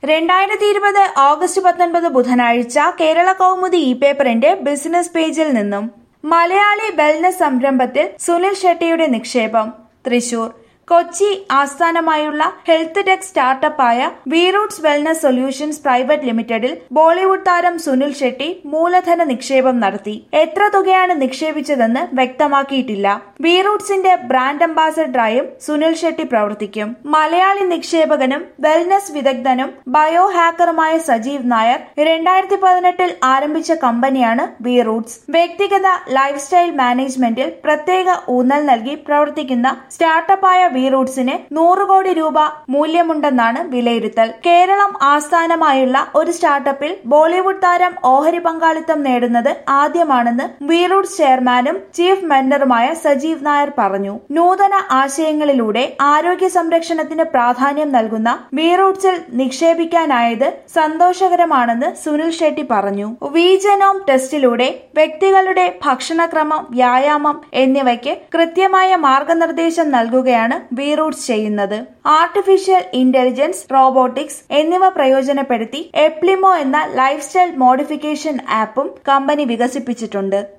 രണ്ടായിരത്തി ഇരുപത് ഓഗസ്റ്റ് പത്തൊൻപത് ബുധനാഴ്ച കേരള കൗമുദി ഇ പേപ്പറിന്റെ ബിസിനസ് പേജിൽ നിന്നും മലയാളി വെൽനസ് സംരംഭത്തിൽ സുനിൽ ഷെട്ടിയുടെ നിക്ഷേപം തൃശൂർ കൊച്ചി ആസ്ഥാനമായുള്ള ഹെൽത്ത് ടെക് സ്റ്റാർട്ടപ്പായ വീറൂട്ട്സ് വെൽനസ് സൊല്യൂഷൻസ് പ്രൈവറ്റ് ലിമിറ്റഡിൽ ബോളിവുഡ് താരം സുനിൽ ഷെട്ടി മൂലധന നിക്ഷേപം നടത്തി എത്ര തുകയാണ് നിക്ഷേപിച്ചതെന്ന് വ്യക്തമാക്കിയിട്ടില്ല വീറൂട്ട്സിന്റെ ബ്രാൻഡ് അംബാസഡറായും സുനിൽ ഷെട്ടി പ്രവർത്തിക്കും മലയാളി നിക്ഷേപകനും വെൽനസ് വിദഗ്ധനും ബയോ ഹാക്കറുമായ സജീവ് നായർ രണ്ടായിരത്തി പതിനെട്ടിൽ ആരംഭിച്ച കമ്പനിയാണ് വീറൂട്ട്സ് വ്യക്തിഗത ലൈഫ് സ്റ്റൈൽ മാനേജ്മെന്റിൽ പ്രത്യേക ഊന്നൽ നൽകി പ്രവർത്തിക്കുന്ന സ്റ്റാർട്ടപ്പായ വീറൂട്ട്സിന് നൂറ് കോടി രൂപ മൂല്യമുണ്ടെന്നാണ് വിലയിരുത്തൽ കേരളം ആസ്ഥാനമായുള്ള ഒരു സ്റ്റാർട്ടപ്പിൽ ബോളിവുഡ് താരം ഓഹരി പങ്കാളിത്തം നേടുന്നത് ആദ്യമാണെന്ന് വീറൂട്ട്സ് ചെയർമാനും ചീഫ് മെന്ററുമായ സജീവ് നായർ പറഞ്ഞു നൂതന ആശയങ്ങളിലൂടെ ആരോഗ്യ സംരക്ഷണത്തിന് പ്രാധാന്യം നൽകുന്ന വീറൂട്ട്സിൽ നിക്ഷേപിക്കാനായത് സന്തോഷകരമാണെന്ന് സുനിൽ ഷെട്ടി പറഞ്ഞു വീജനോം ടെസ്റ്റിലൂടെ വ്യക്തികളുടെ ഭക്ഷണക്രമം വ്യായാമം എന്നിവയ്ക്ക് കൃത്യമായ മാർഗനിർദ്ദേശം നൽകുകയാണ് വീറൂട്ട്സ് ചെയ്യുന്നത് ആർട്ടിഫിഷ്യൽ ഇന്റലിജൻസ് റോബോട്ടിക്സ് എന്നിവ പ്രയോജനപ്പെടുത്തി എപ്ലിമോ എന്ന ലൈഫ് സ്റ്റൈൽ മോഡിഫിക്കേഷൻ ആപ്പും കമ്പനി വികസിപ്പിച്ചിട്ടുണ്ട്